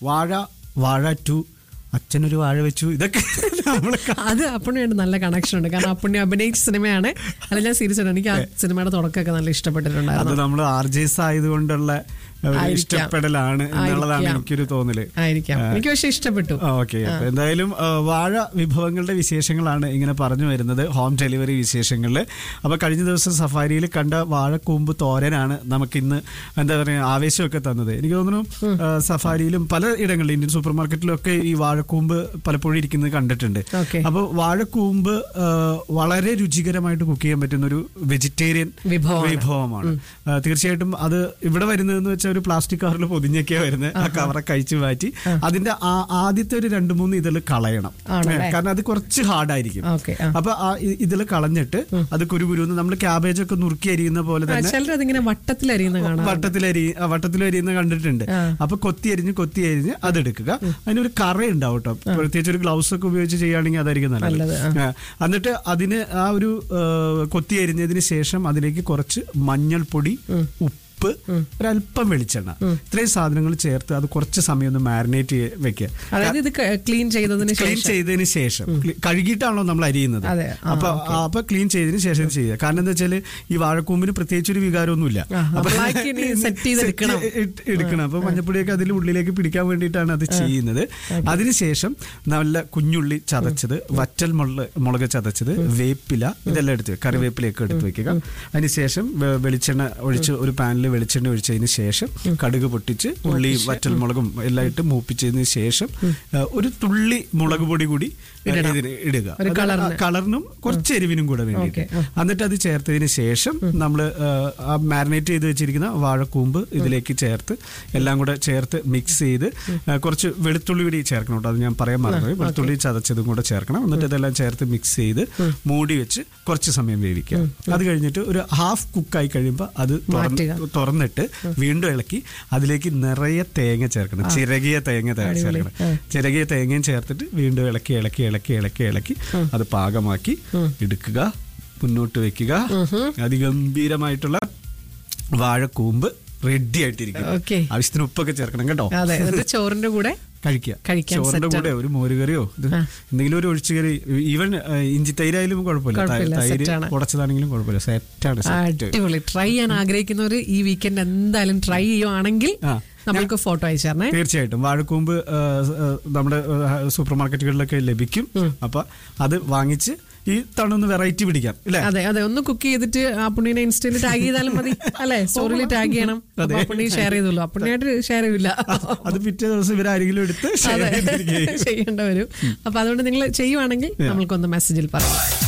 വാഴ വാഴ ടു അച്ഛനൊരു വാഴ വെച്ചു ഇതൊക്കെ നമ്മൾ അത് അപ്പുണ്ണിയായിട്ട് നല്ല കണക്ഷൻ ഉണ്ട് കാരണം അപ്പുണ്ണി അഭിനയിച്ച സിനിമയാണ് അല്ല ഞാൻ സീരിയസ് ആണ് എനിക്ക് ആ സിനിമയുടെ തുടക്കമൊക്കെ നല്ല അത് ഇഷ്ടപ്പെട്ടിട്ടുണ്ടായിരുന്നു നമ്മൾ ആർ ജെ എസ് ആയതുകൊണ്ടുള്ള ഒരു ആയിരിക്കാം. ഇഷ്ടപ്പെടലാണ് എന്നുള്ളതാണ് ആയിരിക്കാം. എനിക്കൊരു തോന്നല് ആയിരിക്കാം എനിക്ക് പക്ഷെ ഇഷ്ടപ്പെട്ടു ഓക്കെ അപ്പൊ എന്തായാലും ആ, വാഴ വിഭവങ്ങളുടെ വിശേഷങ്ങളാണ് ഇങ്ങനെ പറഞ്ഞു വരുന്നത് ഹോം ഡെലിവറി വിശേഷങ്ങളിൽ അപ്പൊ കഴിഞ്ഞ ദിവസം സഫാരിയിൽ കണ്ട വാഴക്കൂമ്പ് തോരനാണ് നമുക്ക് ഇന്ന് എന്താ പറയുക ആവേശമൊക്കെ തന്നത് എനിക്ക് തോന്നുന്നു ആ, സഫാരിയിലും പല ഇടങ്ങളിലും ഇന്ത്യൻ സൂപ്പർ മാർക്കറ്റിലും ഒക്കെ ഈ വാഴക്കൂമ്പ് പലപ്പോഴും ഇരിക്കുന്നത് കണ്ടിട്ടുണ്ട് ഓക്കെ അപ്പോൾ വാഴക്കൂമ്പ് ആ, വളരെ രുചികരമായിട്ട് കുക്ക് ചെയ്യാൻ പറ്റുന്ന ഒരു വെജിറ്റേറിയൻ വിഭവമാണ്. വിഭവമാണ് ആ, തീർച്ചയായിട്ടും അത് ഇവിടെ വരുന്നതെന്ന് വെച്ചാൽ ഒരു പ്ലാസ്റ്റിക് കവറിൽ പൊതിഞ്ഞൊക്കെയാ വരുന്നത് ആ കവറെ കഴിച്ചു മാറ്റി അതിന്റെ ആ- ആദ്യത്തെ ഒരു രണ്ട് മൂന്ന് ഇതിൽ കളയണം ആണല്ലേ? ഏ, കാരണം അത് കുറച്ച് ഹാർഡായിരിക്കും ഓക്കെ ആ അപ്പൊ ഇതിൽ കളഞ്ഞിട്ട് അത് കുരുകുരുന്ന് നമ്മൾ ക്യാബേജ് ഒക്കെ നുറുക്കി അരിയുന്ന പോലെ തന്നെ ചിലർ അതിങ്ങനെ വട്ടത്തിലരിയുന്ന കാണാം വട്ടത്തിലരി ആ, വട്ടത്തിലരിയുന്ന കണ്ടിട്ടുണ്ട് ആ. അപ്പൊ കൊത്തി അരിഞ്ഞ് കൊത്തി അരിഞ്ഞ് അതെടുക്കുക അതിനൊരു കറ ഉണ്ടാവും കേട്ടോ പ്രത്യേകിച്ച് ഒരു ഗ്ലൗസ് ഒക്കെ ഉപയോഗിച്ച് ചെയ്യുകയാണെങ്കിൽ അതായിരിക്കും നല്ലത് നല്ലത്, ആ. ആ. എന്നിട്ട് അതിന് ആ ഒരു ആ, കൊത്തി അരിഞ്ഞതിന് ശേഷം അതിലേക്ക് കുറച്ച് മഞ്ഞൾപ്പൊടി ഉപ്പ് ഒരല്പം വെളിച്ചെണ്ണ ഇത്രയും സാധനങ്ങൾ ചേർത്ത് അത് കുറച്ച് സമയം ഒന്ന് മാരിനേറ്റ് വെക്കുക അതായത് ഇത് ക്ലീൻ ചെയ്തതിന് ക്ലീൻ ശേഷം ചെയ്തതിന് ശേഷം ക്ലീ- കഴുകിയിട്ടാണല്ലോ നമ്മൾ അരിയുന്നത് അതെ. ആ, അപ്പൊ അപ്പൊ ക്ലീൻ ചെയ്തതിന് ശേഷം ഇത് ചെയ്യുക കാരണം എന്താ വെച്ചാല് ഈ വാഴക്കൂമ്പിന് പ്രത്യേകിച്ച് ഒരു വികാരമൊന്നുമില്ല ആ, അപ്പൊ നമ്മളാക്കി ഇനി set ചെയ്തെടുക്കണം. set ഇട്ട് എടുക്കണം അപ്പൊ മഞ്ഞപ്പൊടിയൊക്കെ അതിൽ ഉള്ളിലേക്ക് പിടിക്കാൻ വേണ്ടിയിട്ടാണ് അത് ചെയ്യുന്നത് അതിനുശേഷം നല്ല കുഞ്ഞുള്ളി ചതച്ചത് വറ്റൽ മുളക് മുളക് ചതച്ചത് വേപ്പില ഇതെല്ലാം എടുത്ത് വെക്കുക. കറിവേപ്പിലയൊക്കെ എടുത്ത് വെക്കുക അതിനുശേഷം വെ- വെളിച്ചെണ്ണ ഒഴിച്ച് ഒരു പാനിൽ വെളിച്ചെണ്ണ ഒഴിച്ചതിന് ശേഷം കടുക് പൊട്ടിച്ച് ഉള്ളിയും വറ്റൽ മുളകും എല്ലാം ഇട്ട് മൂപ്പിച്ചതിന് ശേഷം ആ, ഒരു തുള്ളി മുളക് പൊടി കൂടി ഇതിന് ഇടുക ഒരു അത് കളറിന്. ആ കളറിനും കുറച്ച് എരിവിനും കൂടെ വേണ്ടിയിട്ട് ഓക്കേ, എന്നിട്ട് അത് ചേർത്തതിന് ശേഷം നമ്മൾ മാരിനേറ്റ് ചെയ്ത് വെച്ചിരിക്കുന്ന വാഴക്കൂമ്പ് ഇതിലേക്ക് ചേർത്ത് എല്ലാം കൂടെ ചേർത്ത് മിക്സ് ചെയ്ത് ആ, കുറച്ച് വെളുത്തുള്ളി കൂടി ചേർക്കണം കേട്ടോ അത് ഞാൻ പറയാൻ മറന്നുപോയി വെളുത്തുള്ളി ചതച്ചതും കൂടെ ചേർക്കണം എന്നിട്ട് ഇതെല്ലാം ചേർത്ത് മിക്സ് ചെയ്ത് മൂടി വെച്ച് കുറച്ച് സമയം വേവിക്കുക അത് കഴിഞ്ഞിട്ട് ഒരു ഹാഫ് കുക്കായി കഴിയുമ്പോൾ അത് തുറന്ന് മാറ്റുക. തുറന്നിട്ട് വീണ്ടും ഇളക്കി അതിലേക്ക് നിറയെ തേങ്ങ ചേർക്കണം ചിരകിയ തേങ്ങ തേ- ചേർക്കണം ചിരകിയ തേങ്ങയും ചേർത്തിട്ട് വീണ്ടും ഇളക്കി ഇളക്കി ഇളക്കി ഇളക്കി ഇളക്കി അത് പാകമാക്കി എടുക്കുക മുന്നോട്ട് വെക്കുക അതിഗംഭീരമായിട്ടുള്ള വാഴക്കൂമ്പ് റെഡി ആയിട്ടിരിക്കും ഓക്കെ ആവശ്യത്തിന് ഉപ്പൊക്കെ ചേർക്കണം കേട്ടോ അതെ എന്നിട്ട് ചോറിന്റെ കൂടെ കഴിക്കുക കഴിക്കാൻ ചോറിന്റെ set കൂടെ ഒരു മോരുകറിയോ ഇത് എന്തെങ്കിലും ഒരു ഒഴിച്ചുകറി ഈവൻ ഇഞ്ചി തൈരായാലും കുഴപ്പമില്ല ത- കുഴപ്പമില്ല, തൈര് set ആണ്. ഉടച്ചതാണെങ്കിലും കുഴപ്പമില്ല സെറ്റാണ് സെറ്റ് അടിപൊളി ട്രൈ ചെയ്യാൻ ആഗ്രഹിക്കുന്നവർ ഈ വീക്കെൻഡ് എന്തായാലും ട്രൈ ചെയ്യുവാണെങ്കിൽ ആ. നമ്മൾക്ക് ഫോട്ടോ അയച്ചു തരണേ തീർച്ചയായിട്ടും വാഴക്കൂമ്പ് ആ, ആ, നമ്മുടെ സൂപ്പർ മാർക്കറ്റുകളിലൊക്കെ ലഭിക്കും അപ്പൊ അത് വാങ്ങിച്ച് ഈ തവണ ഒന്ന് വെറൈറ്റി പിടിക്കാം അല്ലേ അതെ അതെ ഒന്ന് കുക്ക് ചെയ്തിട്ട് ആ പുണ്ണിനെ ഇൻസ്റ്റയിൽ ടാഗ് ചെയ്താലും മതി അല്ലെ സ്റ്റോറിയിൽ ടാഗ് ചെയ്യണം അപ്പൊ ആ പുണ്ണി ഷെയർ ചെയ്തോളൂ ആ പുണ്ണിയായിട്ട് ഷെയർ ചെയ്യില്ല അത് പിറ്റേ ദിവസം ഇവരാരെങ്കിലും എടുത്ത് share അതെ ചെയ്തിരിക്കുകയും ചെയ്യേണ്ട വരും അപ്പൊ അതുകൊണ്ട് നിങ്ങൾ ചെയ്യുവാണെങ്കിൽ നമ്മൾക്കൊന്ന് മെസ്സേജിൽ പറയാം